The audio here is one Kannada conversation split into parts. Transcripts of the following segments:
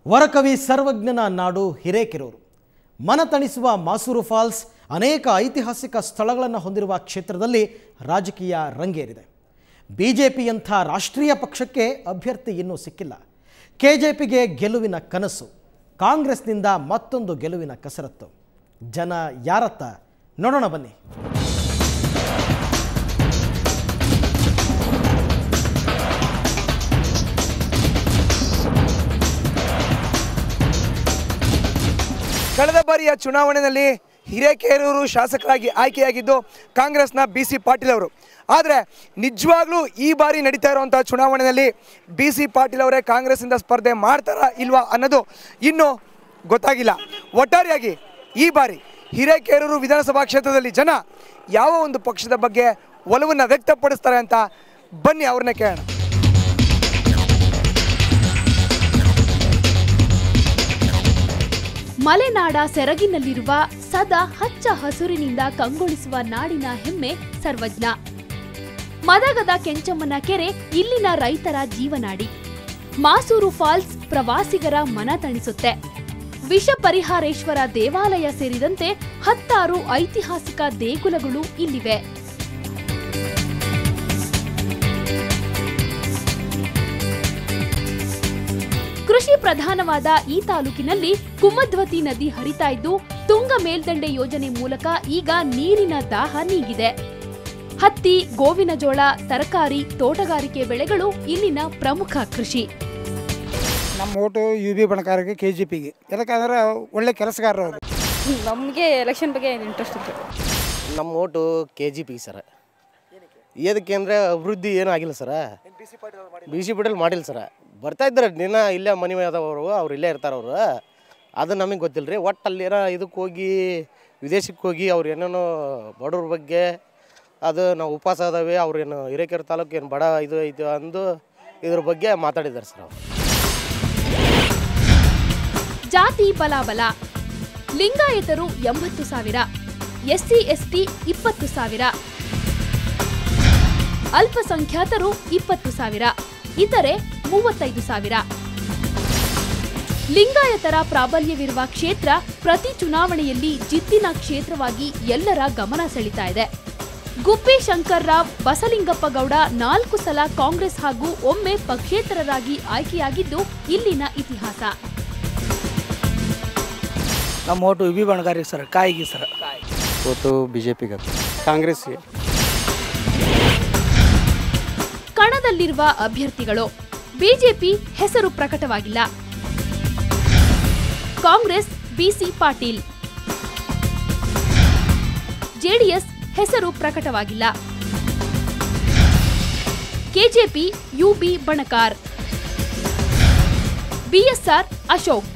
ವರಕವಿ ಸರ್ವಜ್ಞನ ನಾಡು ಹಿರೇಕೆರೂರು ಮನತಣಿಸುವ ಮಾಸೂರು ಫಾಲ್ಸ್ ಅನೇಕ ಐತಿಹಾಸಿಕ ಸ್ಥಳಗಳನ್ನು ಹೊಂದಿರುವ ಕ್ಷೇತ್ರದಲ್ಲಿ ರಾಜಕೀಯ ರಂಗೇರಿದೆ ಬಿಜೆಪಿಯಂಥ ರಾಷ್ಟ್ರೀಯ ಪಕ್ಷಕ್ಕೆ ಅಭ್ಯರ್ಥಿ ಇನ್ನೂ ಸಿಕ್ಕಿಲ್ಲ ಕೆಜೆಪಿಗೆ ಗೆಲುವಿನ ಕನಸು ಕಾಂಗ್ರೆಸ್ನಿಂದ ಮತ್ತೊಂದು ಗೆಲುವಿನ ಕಸರತ್ತು ಜನ ಯಾರತ್ತ ನೋಡೋಣ ಬನ್ನಿ ಕಳೆದ ಬಾರಿಯ ಚುನಾವಣೆಯಲ್ಲಿ ಹಿರೇಕೆರೂರು ಶಾಸಕರಾಗಿ ಆಯ್ಕೆಯಾಗಿದ್ದು ಕಾಂಗ್ರೆಸ್ನ ಬಿ ಸಿ ಪಾಟೀಲ್ ಅವರು ಆದರೆ ನಿಜವಾಗ್ಲೂ ಈ ಬಾರಿ ನಡೀತಾ ಇರುವಂಥ ಚುನಾವಣೆಯಲ್ಲಿ ಬಿ ಸಿ ಪಾಟೀಲ್ ಅವರೇ ಕಾಂಗ್ರೆಸ್ಸಿಂದ ಸ್ಪರ್ಧೆ ಮಾಡ್ತಾರಾ ಇಲ್ವಾ ಅನ್ನೋದು ಇನ್ನೂ ಗೊತ್ತಾಗಿಲ್ಲ ಒಟ್ಟಾರೆಯಾಗಿ ಈ ಬಾರಿ ಹಿರೇಕೆರೂರು ವಿಧಾನಸಭಾ ಕ್ಷೇತ್ರದಲ್ಲಿ ಜನ ಯಾವ ಒಂದು ಪಕ್ಷದ ಬಗ್ಗೆ ಒಲವನ್ನು ವ್ಯಕ್ತಪಡಿಸ್ತಾರೆ ಅಂತ ಬನ್ನಿ ಅವ್ರನ್ನೇ ಕೇಳೋಣ ಮಲೆನಾಡ ಸೆರಗಿನಲ್ಲಿರುವ ಸದಾ ಹಚ್ಚ ಹಸುರಿನಿಂದ ಕಂಗೊಳಿಸುವ ನಾಡಿನ ಹೆಮ್ಮೆ ಸರ್ವಜ್ಞ ಮದಗದ ಕೆಂಚಮ್ಮನ ಕೆರೆ ಇಲ್ಲಿನ ರೈತರ ಜೀವನಾಡಿ ಮಾಸೂರು ಫಾಲ್ಸ್ ಪ್ರವಾಸಿಗರ ಮನ ತಣಿಸುತ್ತೆ ವಿಷ ಪರಿಹಾರೇಶ್ವರ ದೇವಾಲಯ ಸೇರಿದಂತೆ ಹತ್ತಾರು ಐತಿಹಾಸಿಕ ದೇಗುಲಗಳು ಇಲ್ಲಿವೆ ಕೃಷಿ ಪ್ರಧಾನವಾದ ಈ ತಾಲೂಕಿನಲ್ಲಿ ಕುಮಧ್ವತಿ ನದಿ ಹರಿತಾ ಇದ್ದು ತುಂಗ ಮೇಲ್ದಂಡೆ ಯೋಜನೆ ಮೂಲಕ ಈಗ ನೀರಿನ ದಾಹ ನೀಗಿದೆ ಹತ್ತಿ ಗೋವಿನ ಜೋಳ ತರಕಾರಿ ತೋಟಗಾರಿಕೆ ಬೆಳೆಗಳು ಇಲ್ಲಿನ ಪ್ರಮುಖ ಕೃಷಿ ನಮ್ಮ ಓಟು ಯು ಬಿ ಬಣಕಾರರಿಗೆ ಕೆ ಜಿ ಪಿಗೆ ಯಾಕಂದ್ರೆ ಒಳ್ಳೆ ಕೆಲಸಗಾರರು ಅವರು ನಮಗೆ ಎಲೆಕ್ಷನ್ ಬಗ್ಗೆ ಇಂಟ್ರೆಸ್ಟ್ ಇತ್ತು ನಮ್ಮ ಓಟು ಕೆ ಜಿ ಪಿ ಸರ ಏನಕ್ಕೆ ಅಂದರೆ ಅಭಿವೃದ್ಧಿ ಏನೂ ಆಗಿಲ್ಲ ಸರ ಬಿ ಸಿ ಪಟೇಲ್ ಮಾಡಿಲ್ಲ ಸರ ಬರ್ತಾ ಇದ್ದಾರೆ ದಿನ ಇಲ್ಲೇ ಮನೆ ಅದಾವರು ಅವ್ರು ಇಲ್ಲೇ ಇರ್ತಾರೆ ಅವರು ಅದು ನಮಗೆ ಗೊತ್ತಿಲ್ಲ ರೀ ಒಟ್ಟು ಅಲ್ಲಿ ಏನೋ ಇದಕ್ಕೆ ಹೋಗಿ ವಿದೇಶಕ್ಕೆ ಹೋಗಿ ಅವ್ರು ಏನೇನೋ ಬಡವ್ರ ಬಗ್ಗೆ ಅದು ನಾವು ಉಪವಾಸ ಅದಾವೆ ಅವ್ರೇನು ಹಿರೇಕೆರೆ ತಾಲೂಕು ಏನು ಬಡ ಇದು ಇದು ಅಂದು ಇದ್ರ ಬಗ್ಗೆ ಮಾತಾಡಿದ್ದಾರೆ ಸರ್ ಅವ್ರು ಜಾತಿ ಬಲಾಬಲ ಲಿಂಗಾಯತರು ಎಂಬತ್ತು ಸಾವಿರ ಎಸ್ಸಿ ಎಸ್ಟಿ ಇಪ್ಪತ್ತು ಸಾವಿರ ಅಲ್ಪಸಂಖ್ಯಾತರು ಇಪ್ಪತ್ತು ಸಾವಿರ ಇತರೆ ಮೂವತ್ತೈದು ಸಾವಿರ ಲಿಂಗಾಯತರ ಪ್ರಾಬಲ್ಯವಿರುವ ಕ್ಷೇತ್ರ ಪ್ರತಿ ಚುನಾವಣೆಯಲ್ಲಿ ಜಿದ್ದಿನ ಕ್ಷೇತ್ರವಾಗಿ ಎಲ್ಲರ ಗಮನ ಸೆಳೀತಾ ಇದೆ ಗುಬ್ಬಿ ಶಂಕರ್ ರಾವ್ ಬಸಲಿಂಗಪ್ಪ ಗೌಡ ನಾಲ್ಕು ಸಲ ಕಾಂಗ್ರೆಸ್ ಹಾಗೂ ಒಮ್ಮೆ ಪಕ್ಷೇತರರಾಗಿ ಆಯ್ಕೆಯಾಗಿದ್ದು ಇಲ್ಲಿನ ಇತಿಹಾಸ ನಮ್ಮ ಓಟು ಯು ಬಿ ಬಣಕಾರಿಗೆ ಸರ್ ಕಾಯಿಗೆ ಸರ್ ಓಟು ಬಿ ಜೆ ಪಿಗೆ ಕಾಂಗ್ರೆಸ್ಗೆ ಕಣದಲ್ಲಿರುವ ಅಭ್ಯರ್ಥಿಗಳು ಬಿಜೆಪಿ ಹೆಸರು ಪ್ರಕಟವಾಗಿಲ್ಲ ಕಾಂಗ್ರೆಸ್ ಬಿಸಿ ಪಾಟೀಲ್ ಜೆಡಿಎಸ್ ಹೆಸರು ಪ್ರಕಟವಾಗಿಲ್ಲ KJP UB Banakar BSR Ashok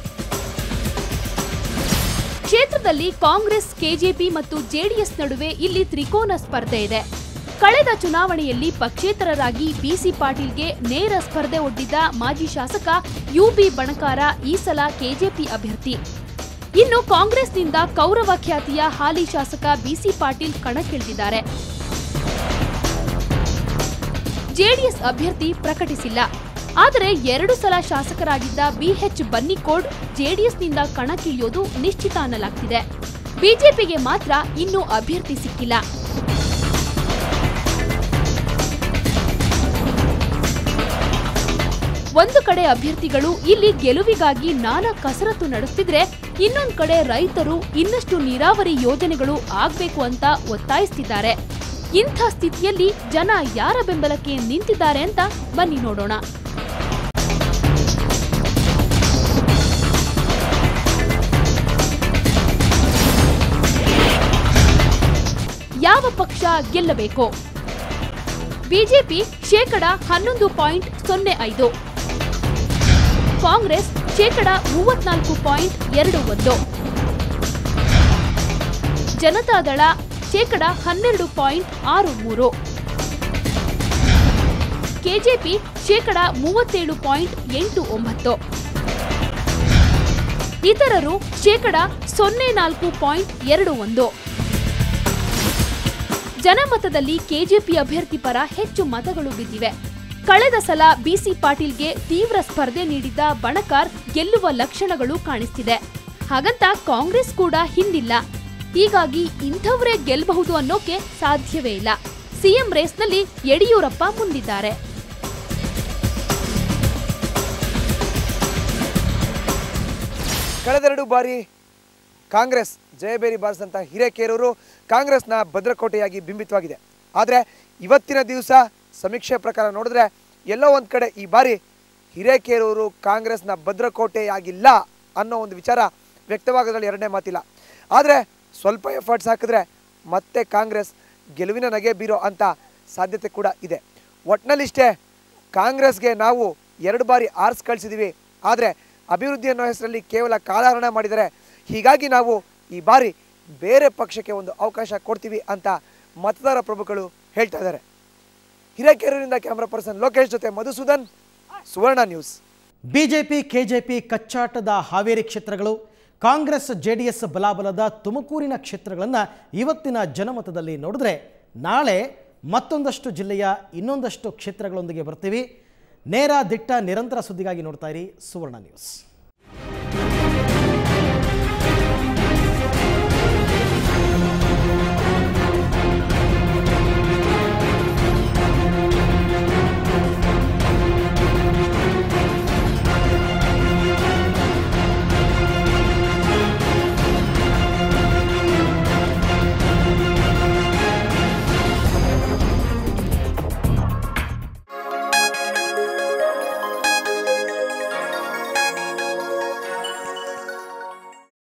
ಕ್ಷೇತ್ರದಲ್ಲಿ ಕಾಂಗ್ರೆಸ್ ಕೆಜೆಪಿ ಮತ್ತು ಜೆಡಿಎಸ್ ನಡುವೆ ಇಲ್ಲಿ ತ್ರಿಕೋನ ಸ್ಪರ್ಧೆ ಇದೆ ಕಳೆದ ಚುನಾವಣೆಯಲ್ಲಿ ಪಕ್ಷೇತರರಾಗಿ ಬಿಸಿ ಪಾಟೀಲ್ಗೆ ನೇರ ಸ್ಪರ್ಧೆ ಒಡ್ಡಿದ್ದ ಮಾಜಿ ಶಾಸಕ ಯುಬಿ ಬಣಕಾರ ಈ ಸಲ ಕೆಜೆಪಿ ಅಭ್ಯರ್ಥಿ ಇನ್ನು ಕಾಂಗ್ರೆಸ್ನಿಂದ ಕೌರವ ಖ್ಯಾತಿಯ ಹಾಲಿ ಶಾಸಕ ಬಿಸಿ ಪಾಟೀಲ್ ಕಣಕ್ಕಿಳಿದಿದ್ದಾರೆ ಜೆಡಿಎಸ್ ಅಭ್ಯರ್ಥಿ ಪ್ರಕಟಿಸಿಲ್ಲ ಆದರೆ ಎರಡು ಸಲ ಶಾಸಕರಾಗಿದ್ದ ಬಿಎಚ್ ಬನ್ನಿಕೋಡ್ ಜೆಡಿಎಸ್ನಿಂದ ಕಣಕ್ಕಿಳಿಯೋದು ನಿಶ್ಚಿತ ಅನ್ನಲಾಗ್ತಿದೆ ಬಿಜೆಪಿಗೆ ಮಾತ್ರ ಇನ್ನೂ ಅಭ್ಯರ್ಥಿ ಸಿಕ್ಕಿಲ್ಲ ಒಂದು ಕಡೆ ಅಭ್ಯರ್ಥಿಗಳು ಇಲ್ಲಿ ಗೆಲುವಿಗಾಗಿ ನಾನಾ ಕಸರತ್ತು ನಡೆಸ್ತಿದ್ರೆ ಇನ್ನೊಂದ್ ಕಡೆ ರೈತರು ಇನ್ನಷ್ಟು ನೀರಾವರಿ ಯೋಜನೆಗಳು ಆಗ್ಬೇಕು ಅಂತ ಒತ್ತಾಯಿಸ್ತಿದ್ದಾರೆ ಇಂಥ ಸ್ಥಿತಿಯಲ್ಲಿ ಜನ ಯಾರ ಬೆಂಬಲಕ್ಕೆ ನಿಂತಿದ್ದಾರೆ ಅಂತ ಬನ್ನಿ ನೋಡೋಣ ಯಾವ ಪಕ್ಷ ಗೆಲ್ಲಬೇಕು ಬಿಜೆಪಿ ಶೇಕಡ ಹನ್ನೊಂದು ಪಾಯಿಂಟ್ ಸೊನ್ನೆ ಐದು ಕಾಂಗ್ರೆಸ್ ಶೇಕಡ ಮೂವತ್ನಾಲ್ಕು ಪಾಯಿಂಟ್ ಎರಡು ಒಂದು ಜನತಾದಳ ಶೇಕಡ ಹನ್ನೆರಡು ಪಾಯಿಂಟ್ ಆರು ಮೂರು ಕೆಜೆಪಿ ಶೇಕಡ ಮೂವತ್ತೇಳು ಪಾಯಿಂಟ್ ಎಂಟು ಒಂಬತ್ತು ಇತರರು ಶೇಕಡ ಸೊನ್ನೆ ನಾಲ್ಕು ಪಾಯಿಂಟ್ ಎರಡು ಒಂದು ಜನಮತದಲ್ಲಿ ಕೆಜೆಪಿ ಅಭ್ಯರ್ಥಿ ಪರ ಹೆಚ್ಚು ಮತಗಳು ಬಿದ್ದಿವೆ ಕಳೆದ ಸಲ ಬಿಸಿ ಪಾಟೀಲ್ಗೆ ತೀವ್ರ ಸ್ಪರ್ಧೆ ನೀಡಿದ್ದ ಬಣಕಾರ್ ಗೆಲ್ಲುವ ಲಕ್ಷಣಗಳು ಕಾಣಿಸ್ತಿದೆ ಹಾಗಂತ ಕಾಂಗ್ರೆಸ್ ಕೂಡ ಹಿಂದಿಲ್ಲ ಹೀಗಾಗಿ ಇಂಥವರೇ ಗೆಲ್ಲಬಹುದು ಅನ್ನೋಕೆ ಸಾಧ್ಯವೇ ಇಲ್ಲ ಸಿಎಂ ರೇಸ್ನಲ್ಲಿ ಯಡಿಯೂರಪ್ಪ ಮುಂದಿದ್ದಾರೆ ಕಳೆದೆರಡು ಬಾರಿ ಕಾಂಗ್ರೆಸ್ ಜಯಬೇರಿ ಬಾರಿಸಿದಂಥ ಹಿರೇಕೇರೂರು ಕಾಂಗ್ರೆಸ್ನ ಭದ್ರಕೋಟೆಯಾಗಿ ಬಿಂಬಿತವಾಗಿದೆ ಆದರೆ ಇವತ್ತಿನ ದಿವಸ ಸಮೀಕ್ಷೆ ಪ್ರಕಾರ ನೋಡಿದ್ರೆ ಎಲ್ಲೋ ಒಂದು ಕಡೆ ಈ ಬಾರಿ ಹಿರೇಕೇರೂರು ಕಾಂಗ್ರೆಸ್ನ ಭದ್ರಕೋಟೆಯಾಗಿಲ್ಲ ಅನ್ನೋ ಒಂದು ವಿಚಾರ ವ್ಯಕ್ತವಾಗೋದ್ರಲ್ಲಿ ಎರಡನೇ ಮಾತಿಲ್ಲ ಆದರೆ ಸ್ವಲ್ಪ ಎಫರ್ಟ್ಸ್ ಹಾಕಿದ್ರೆ ಮತ್ತೆ ಕಾಂಗ್ರೆಸ್ ಗೆಲುವಿನ ನಗೆ ಬೀರೋ ಅಂತ ಸಾಧ್ಯತೆ ಕೂಡ ಇದೆ ಒಟ್ನಲ್ಲಿಷ್ಟೇ ಕಾಂಗ್ರೆಸ್ಗೆ ನಾವು ಎರಡು ಬಾರಿ ಆರ್ಸ್ ಕಳಿಸಿದ್ದೀವಿ ಆದರೆ ಅಭಿವೃದ್ಧಿ ಅನ್ನೋ ಹೆಸರಲ್ಲಿ ಕೇವಲ ಕಾಲಹರಣ ಮಾಡಿದರೆ ಹೀಗಾಗಿ ನಾವು ಈ ಬಾರಿ ಬೇರೆ ಪಕ್ಷಕ್ಕೆ ಒಂದು ಅವಕಾಶ ಕೊಡ್ತೀವಿ ಅಂತ ಮತದಾರ ಪ್ರಭುಗಳು ಹೇಳ್ತಾ ಇದ್ದಾರೆ ಹಿರೇಕೆರೂರಿನಿಂದ ಕ್ಯಾಮ್ರಾ ಪರ್ಸನ್ ಲೋಕೇಶ್ ಜೊತೆ Madhusudan Suvarna news BJP KJP ಕಚ್ಚಾಟದ ಹಾವೇರಿ ಕ್ಷೇತ್ರಗಳು ಕಾಂಗ್ರೆಸ್ ಜೆಡಿಎಸ್ ಬಲಾಬಲದ ತುಮಕೂರಿನ ಕ್ಷೇತ್ರಗಳನ್ನು ಇವತ್ತಿನ ಜನಮತದಲ್ಲಿ ನೋಡಿದ್ರೆ ನಾಳೆ ಮತ್ತೊಂದಷ್ಟು ಜಿಲ್ಲೆಯ ಇನ್ನೊಂದಷ್ಟು ಕ್ಷೇತ್ರಗಳೊಂದಿಗೆ ಬರ್ತೀವಿ ನೇರ ದಿಟ್ಟ ನಿರಂತರ ಸುದ್ದಿಗಾಗಿ ನೋಡ್ತಾ ಇರಿ ಸುವರ್ಣ ನ್ಯೂಸ್